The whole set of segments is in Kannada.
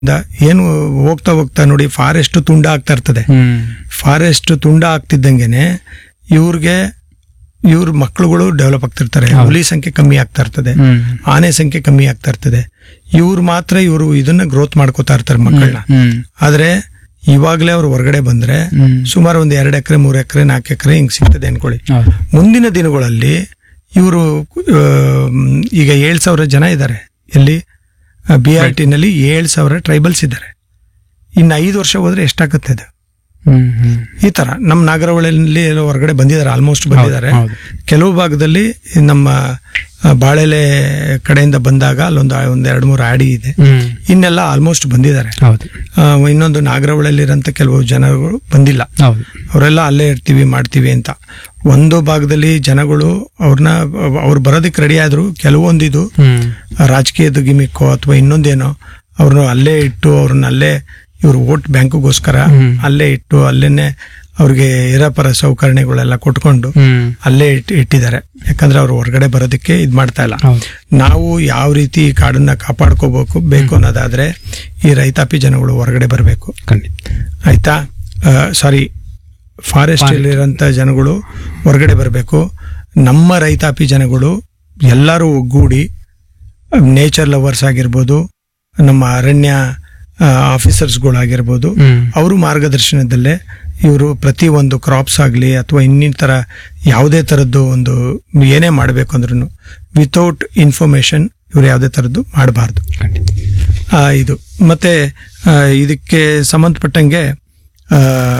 ದ- ಏನು ಹೋಗ್ತಾ ಹೋಗ್ತಾ ನೋಡಿ ಫಾರೆಸ್ಟ್ ತುಂಡ ಆಗ್ತಾ ಇರ್ತದೆ ಹ್ಮ್ ಫಾರೆಸ್ಟ್ ತುಂಡ ಆಗ್ತಿದ್ದಂಗೆನೆ ಇವ್ರಿಗೆ ಇವ್ರ ಮಕ್ಕಳುಗಳು ಡೆವಲಪ್ ಆಗ್ತಿರ್ತಾರೆ ಹೌದು. ಹುಲಿ ಸಂಖ್ಯೆ ಕಮ್ಮಿ ಆಗ್ತಾ ಇರ್ತದೆ ಹ್ಮ್ ಆನೆ ಸಂಖ್ಯೆ ಕಮ್ಮಿ ಆಗ್ತಾ ಇರ್ತದೆ ಇವ್ರು ಮಾತ್ರ ಇವರು ಇದನ್ನ ಗ್ರೋತ್ ಮಾಡ್ಕೋತಾ ಇರ್ತಾರೆ ಮಕ್ಕಳನ್ನ ಹ್ಮ್ ಆದ್ರೆ ಇವಾಗ್ಲೇ ಅವ್ರು ಹೊರಗಡೆ ಬಂದ್ರೆ ಹ್ಮ್ ಸುಮಾರು ಒಂದು ಎರಡು ಎಕರೆ ಮೂರು ಎಕರೆ ನಾಲ್ಕು ಎಕರೆ ಹಿಂಗ್ ಸಿಗ್ತದೆ ಅನ್ಕೊಳ್ಳಿ ಹೌದು ಮುಂದಿನ ದಿನಗಳಲ್ಲಿ ಇವರು ಈಗ ಏಳ್ ಸಾವಿರ ಜನ ಇದ್ದಾರೆ ಎಲ್ಲಿ ಬಿ ಆರ್ ಟಿನಲ್ಲಿ ಏಳ್ ಸಾವಿರ ಟ್ರೈಬಲ್ಸ್ ಇದ್ದಾರೆ ಇನ್ನು ಐದು ವರ್ಷ ಹೋದ್ರೆ ಎಷ್ಟಾಗುತ್ತೆ ಅದು ಹ್ಮ್ ಹ್ಮ್ ಈ ತರ ನಮ್ಮ ನಾಗರಹೊಳೆಯಲ್ಲಿ ಎಲ್ಲೋ ಹೊರಗಡೆ ಬಂದಿದ್ದಾರೆ ಆಲ್ಮೋಸ್ಟ್ ಬಂದಿದ್ದಾರೆ ಹೌದು. ಕೆಲವು ಭಾಗದಲ್ಲಿ ನಮ್ಮ ಆ, ಬಾಳೆಲೆ ಕಡೆಯಿಂದ ಬಂದಾಗ ಅಲ್ಲೊಂದು ಒಂದ್ ಎರಡು ಮೂರು ಆಡಿ ಇದೆ ಹ್ಮ್ ಇನ್ನೆಲ್ಲ ಆಲ್ಮೋಸ್ಟ್ ಬಂದಿದ್ದಾರೆ ಹೌದು ಆ, ಇನ್ನೊಂದು ನಾಗರಹೊಳೆಯಲ್ಲಿರೋಂಥ ಕೆಲವು ಜನಗಳು ಬಂದಿಲ್ಲ ಹೌದು ಅವರೆಲ್ಲ ಅಲ್ಲೇ ಇರ್ತೀವಿ ಮಾಡ್ತೀವಿ ಅಂತ ಒಂದು ಭಾಗದಲ್ಲಿ ಜನಗಳು ಅವ್ರನ್ನ ಅವ್ರು ಬರೋದಕ್ಕೆ ರೆಡಿ ಆದ್ರು ಕೆಲವೊಂದು ಇದು ಹ್ಮ್ ರಾಜಕೀಯದ ಗಿಮಿಕ್ಕೋ ಅಥವಾ ಇನ್ನೊಂದೇನೋ ಅವ್ರನ್ನ ಅಲ್ಲೇ ಇಟ್ಟು ಅವ್ರನ್ನ ಅಲ್ಲೇ ಇವ್ರು ವೋಟ್ ಬ್ಯಾಂಕ್ಗೋಸ್ಕರ ಹ್ಮ್. ಅಲ್ಲೇ ಇಟ್ಟು ಅಲ್ಲೇನೆ ಅವ್ರಿಗೆ ಇರಪರ ಸೌಕರ್ಯಗಳೆಲ್ಲ ಕೊಟ್ಕೊಂಡು ಹ್ಮ್ ಅಲ್ಲೇ ಇಟ್ ಇಟ್ಟಿದ್ದಾರೆ ಯಾಕಂದ್ರೆ ಅವ್ರು ಹೊರಗಡೆ ಬರೋದಕ್ಕೆ ಇದು ಮಾಡ್ತಾ ಇಲ್ಲ ಹೌದು ನಾವು ಯಾವ ರೀತಿ ಈ ಕಾಡನ್ನ ಕಾಪಾಡ್ಕೋಬೇಕು ಬೇಕು ಅನ್ನೋದಾದ್ರೆ ಈ ರೈತಾಪಿ ಜನಗಳು ಹೊರಗಡೆ ಬರಬೇಕು ಖಂಡಿತ ಆಯ್ತಾ ಸಾರಿ ಫಾರೆಸ್ಟ್ ಇರೋಂಥ ಜನಗಳು ಹೊರಗಡೆ ಬರಬೇಕು ನಮ್ಮ ರೈತಾಪಿ ಜನಗಳು ಎಲ್ಲರೂ ಒಗ್ಗೂಡಿ ನೇಚರ್ ಲವರ್ಸ್ ಆಗಿರ್ಬೋದು ನಮ್ಮ ಅರಣ್ಯ ಆಫೀಸರ್ಸ್ಗಳಾಗಿರ್ಬೋದು ಹ್ಮ್ ಅವರು ಮಾರ್ಗದರ್ಶನದಲ್ಲೇ ಇವರು ಪ್ರತಿ ಒಂದು ಕ್ರಾಪ್ಸ್ ಆಗಲಿ ಅಥವಾ ಇನ್ನಿತರ ಯಾವುದೇ ಥರದ್ದು ಒಂದು ಏನೇ ಮಾಡಬೇಕು ಅಂದ್ರೂ ವಿತೌಟ್ ಇನ್ಫಾರ್ಮೇಶನ್ ಇವರು ಯಾವುದೇ ಥರದ್ದು ಮಾಡಬಾರ್ದು ಖಂಡಿತ ಆ, ಇದು ಮತ್ತೆ ಆ, ಇದಕ್ಕೆ ಸಂಬಂಧಪಟ್ಟಂಗೆ ಆ,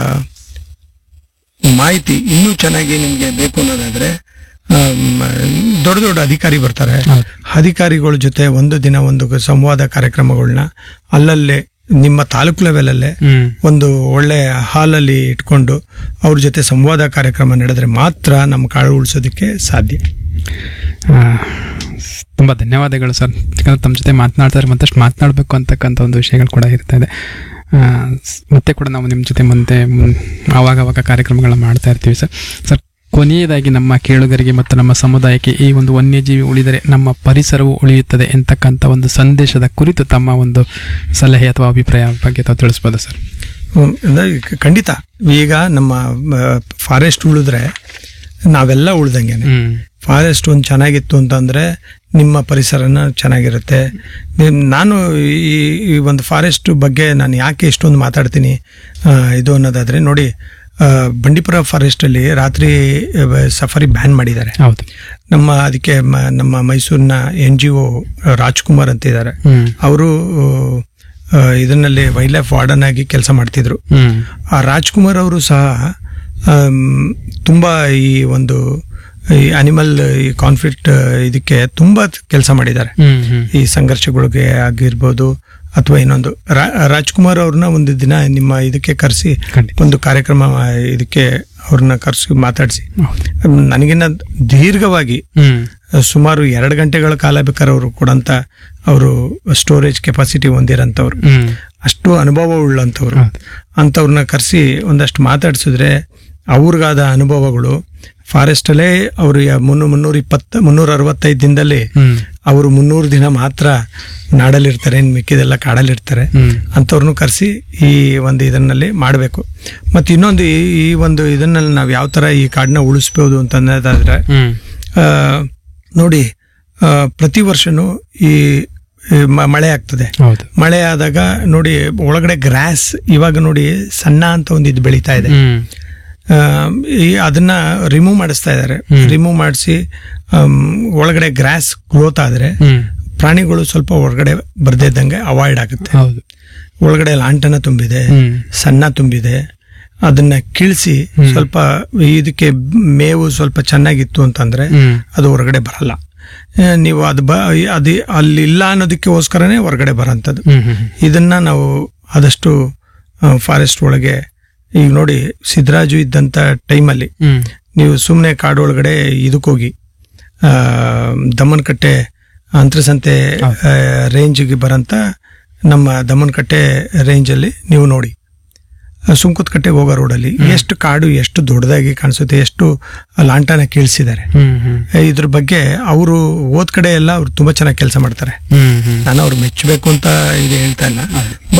ಮಾಹಿತಿ ಇನ್ನೂ ಚೆನ್ನಾಗಿ ನಿಮಗೆ ಬೇಕು ಅನ್ನೋದಾದ್ರೆ ಆಮ್, ದೊಡ್ಡ ದೊಡ್ಡ ಅಧಿಕಾರಿ ಬರ್ತಾರೆ ಹೌದು. ಅಧಿಕಾರಿಗಳ ಜೊತೆ ಒಂದು ದಿನ ಒಂದು ಸಂವಾದ ಕಾರ್ಯಕ್ರಮಗಳನ್ನ ಅಲ್ಲಲ್ಲೇ ನಿಮ್ಮ ತಾಲೂಕು ಲೆವೆಲಲ್ಲೇ ಹ್ಮ್ ಒಂದು ಒಳ್ಳೆ ಹಾಲಲ್ಲಿ ಇಟ್ಕೊಂಡು ಅವ್ರ ಜೊತೆ ಸಂವಾದ ಕಾರ್ಯಕ್ರಮ ನಡೆದ್ರೆ ಮಾತ್ರ ನಮ್ಮ ಕಾಡು ಉಳಿಸೋದಕ್ಕೆ ಸಾಧ್ಯ ಆ, ಸ್- ತುಂಬಾ ಧನ್ಯವಾದಗಳು ಸರ್ ಯಾಕಂದ್ರೆ ತಮ್ಮ ಜೊತೆ ಮಾತನಾಡ್ತಾರೆ ಮತ್ತಷ್ಟು ಮಾತನಾಡಬೇಕು ಅಂತಕ್ಕಂಥ ಒಂದು ವಿಷಯಗಳು ಕೂಡ ಇರ್ತಾ ಇದೆ ಆ, ಸ್- ಮತ್ತೆ ಕೂಡ ನಾವು ನಿಮ್ಮ ಜೊತೆ ಮುಂದೆ ಮುನ್- ಆವಾಗ ಆವಾಗ ಕಾರ್ಯಕ್ರಮಗಳನ್ನ ಮಾಡ್ತಾ ಇರ್ತೀವಿ ಸರ್ ಸರ್ ಕೊನೆಯದಾಗಿ ನಮ್ಮ ಕೇಳುಗರಿಗೆ ಮತ್ತು ನಮ್ಮ ಸಮುದಾಯಕ್ಕೆ ಈ ಒಂದು ವನ್ಯಜೀವಿ ಉಳಿದರೆ ನಮ್ಮ ಪರಿಸರವು ಉಳಿಯುತ್ತದೆ ಎಂತಕ್ಕಂಥ ಒಂದು ಸಂದೇಶದ ಕುರಿತು ತಮ್ಮ ಒಂದು ಸಲಹೆ ಅಥವಾ ಅಭಿಪ್ರಾಯ ಬಗ್ಗೆ ತಾವು ತಿಳಿಸ್ಬೋದಾ ಸರ್ ಹ್ಮ್, ಅಂದ್ರೆ ಕ- ಖಂಡಿತ ಈಗ ನಮ್ಮ ಫಾರೆಸ್ಟ್ ಉಳಿದ್ರೆ ನಾವೆಲ್ಲ ಉಳ್ದಂಗೆನೆ ಹ್ಮ್ ಫಾರೆಸ್ಟ್ ಒಂದು ಚೆನ್ನಾಗಿತ್ತು ಅಂತಂದ್ರೆ ನಿಮ್ಮ ಪರಿಸರನ ಚೆನ್ನಾಗಿರುತ್ತೆ ನಿಮ್- ನಾನು ಈ ಈ ಒಂದು ಫಾರೆಸ್ಟ್ ಬಗ್ಗೆ ನಾನು ಯಾಕೆ ಇಷ್ಟೊಂದು ಮಾತಾಡ್ತೀನಿ ಆ, ಇದು ಅನ್ನೋದಾದ್ರೆ ನೋಡಿ ಆ, ಬಂಡೀಪುರ ಫಾರೆಸ್ಟ್ ಅಲ್ಲಿ ರಾತ್ರಿ ಸಫಾರಿ ಬ್ಯಾನ್ ಮಾಡಿದ್ದಾರೆ ಹೌದು ನಮ್ಮ ಅದಕ್ಕೆ ಮ- ನಮ್ಮ ಮೈಸೂರಿನ ಎನ್ ಜಿ ಒ ರಾಜ್ಕುಮಾರ್ ಅಂತ ಇದ್ದಾರೆ ಹ್ಮ್ ಅವರು ಇದನ್ನಲ್ಲಿ ವೈಲ್ಡ್ ಲೈಫ್ ವಾರ್ಡನ್ ಆಗಿ ಕೆಲಸ ಮಾಡ್ತಿದ್ರು ಹ್ಮ್ ಆ ರಾಜ್ಕುಮಾರ್ ಅವರು ಸಹ ಆಮ್, ತುಂಬಾ ಈ ಒಂದು ಈ ಅನಿಮಲ್ ಈ ಕಾನ್ಫ್ಲಿಕ್ಟ್ ಇದಕ್ಕೆ ತುಂಬಾ ಕೆಲಸ ಮಾಡಿದ್ದಾರೆ ಹ್ಮ್ ಹ್ಮ್ ಈ ಸಂಘರ್ಷಗಳಿಗೆ ಆಗಿರ್ಬೋದು ಅಥವಾ ಇನ್ನೊಂದು ರಾ- ರಾಜ್ಕುಮಾರ್ ಅವ್ರನ್ನ ಒಂದು ದಿನ ನಿಮ್ಮ ಇದಕ್ಕೆ ಕರೆಸಿ ಖಂಡಿತ ಒಂದು ಕಾರ್ಯಕ್ರಮ ಇದಕ್ಕೆ ಅವ್ರನ್ನ ಕರೆಸಿ ಮಾತಾಡಿಸಿ ಹೌದು ನನಗಿನ್ನ ದೀರ್ಘವಾಗಿ ಹ್ಮ್ ಸುಮಾರು ಎರಡು ಗಂಟೆಗಳ ಕಾಲ ಬೇಕಾದ್ರೆ ಅವರು ಕೊಡಂತ ಅವರು ಸ್ಟೋರೇಜ್ ಕೆಪಾಸಿಟಿ ಹೊಂದಿರಂತವ್ರು ಹ್ಮ್ ಅಷ್ಟು ಅನುಭವ ಉಳ್ಳಂಥವ್ರು ಹೌದು ಅಂಥವ್ರನ್ನ ಕರೆಸಿ ಒಂದಷ್ಟು ಮಾತಾಡ್ಸಿದ್ರೆ ಅವ್ರಿಗಾದ ಅನುಭವಗಳು ಫಾರೆಸ್ಟ್ ಅಲ್ಲೇ ಅವರು ಮುನ್ನೂರ ಮುನ್ನೂರ ಇಪ್ಪತ್ತ ಮುನ್ನೂರ ಅರವತ್ತೈದು ದಿನದಲ್ಲಿ ಹ್ಮ್ ಅವರು ಮುನ್ನೂರು ದಿನ ಮಾತ್ರ ನಾಡಲ್ಲಿರ್ತಾರೆ ಇನ್ನು ಮಿಕ್ಕಿದೆಲ್ಲ ಕಾಡಲ್ಲಿರ್ತಾರೆ ಹ್ಮ್ ಅಂಥವ್ರನ್ನು ಕರೆಸಿ ಈ ಒಂದು ಇದನ್ನಲ್ಲಿ ಮಾಡಬೇಕು ಮತ್ತು ಇನ್ನೊಂದು ಈ ಈ ಒಂದು ಇದನ್ನಲ್ಲಿ ನಾವು ಯಾವ ಥರ ಈ ಕಾಡನ್ನ ಉಳಿಸ್ಬೋದು ಅಂತ ಅನ್ನೋದಾದ್ರೆ ಹ್ಮ್ ಆ, ನೋಡಿ ಆ, ಪ್ರತಿ ವರ್ಷನೂ ಈ ಈ ಮ- ಮಳೆ ಆಗ್ತದೆ ಹೌದು ಮಳೆ ಆದಾಗ ನೋಡಿ ಒಳಗಡೆ ಗ್ರಾಸ್ ಇವಾಗ ನೋಡಿ ಸಣ್ಣ ಅಂತ ಒಂದು ಇದು ಬೆಳೀತಾ ಇದೆ ಹ್ಮ್ ಆ, ಈ ಅದನ್ನ ರಿಮೂವ್ ಮಾಡಿಸ್ತಾ ಇದ್ದಾರೆ ಹ್ಮ್. ರಿಮೂವ್ ಮಾಡಿಸಿ ಒಳಗಡೆ ಗ್ರಾಸ್ ಗ್ರೋತ್ ಆದ್ರೆ ಹ್ಮ್ ಪ್ರಾಣಿಗಳು ಸ್ವಲ್ಪ ಹೊರಗಡೆ ಬರ್ದೇ ಇದ್ದಂಗೆ ಅವಾಯ್ಡ್ ಆಗುತ್ತೆ ಹೌದು ಒಳಗಡೆ ಲಾಂಟನ ತುಂಬಿದೆ ಹ್ಮ್ ಸಣ್ಣ ತುಂಬಿದೆ ಅದನ್ನ ಕೀಳ್ಸಿ ಹ್ಮ್. ಸ್ವಲ್ಪ ಇದಕ್ಕೆ ಮೇವು ಸ್ವಲ್ಪ ಚೆನ್ನಾಗಿತ್ತು ಅಂತಂದ್ರೆ ಹ್ಮ್ ಅದು ಹೊರಗಡೆ ಬರಲ್ಲ ಆ, ನೀವು ಅದು ಬ ಅದು ಅಲ್ಲಿ ಇಲ್ಲ ಅನ್ನೋದಕ್ಕೋಸ್ಕರನೇ ಹೊರಗಡೆ ಬರೋಂಥದ್ದು ಹ್ಮ್ ಹ್ಮ್ ಇದನ್ನ ನಾವು ಆದಷ್ಟು ಫಾರೆಸ್ಟ್ ಒಳಗೆ ಈಗ ನೋಡಿ ಸಿದ್ದರಾಜು ಇದ್ದಂಥ ಟೈಮಲ್ಲಿ ಹ್ಮ್ ನೀವು ಸುಮ್ಮನೆ ಕಾಡೊಳಗಡೆ ಇದಕ್ಕೋಗಿ ಆ, ದಮ್ಮನಕಟ್ಟೆ ಅಂತರಸಂತೆ ರೇಂಜ್ಗೆ ಬರೋಂಥ ನಮ್ಮ ದಮ್ಮನಕಟ್ಟೆ ರೇಂಜಲ್ಲಿ ನೀವು ನೋಡಿ ಸುಂಕುತ್ಕಟ್ಟೆಗೆ ಹೋಗೋ ರೋಡಲ್ಲಿ ಎಷ್ಟು ಕಾಡು ಎಷ್ಟು ದೊಡ್ಡದಾಗಿ ಕಾಣಿಸುತ್ತೆ ಎಷ್ಟು ಲಾಂಟನ ಕೀಳ್ಸಿದ್ದಾರೆ ಹ್ಮ್ ಹ್ಮ್ ಇದ್ರ ಬಗ್ಗೆ ಅವರು ಓದ್ ಕಡೆ ಎಲ್ಲ ಅವ್ರು ತುಂಬಾ ಚೆನ್ನಾಗಿ ಕೆಲಸ ಮಾಡ್ತಾರೆ ಹ್ಮ್ ಹ್ಮ್ ನಾನು ಅವ್ರು ಮೆಚ್ಚಬೇಕು ಅಂತ ಇದು ಹೇಳ್ತಾ ಇಲ್ಲ ಬಟ್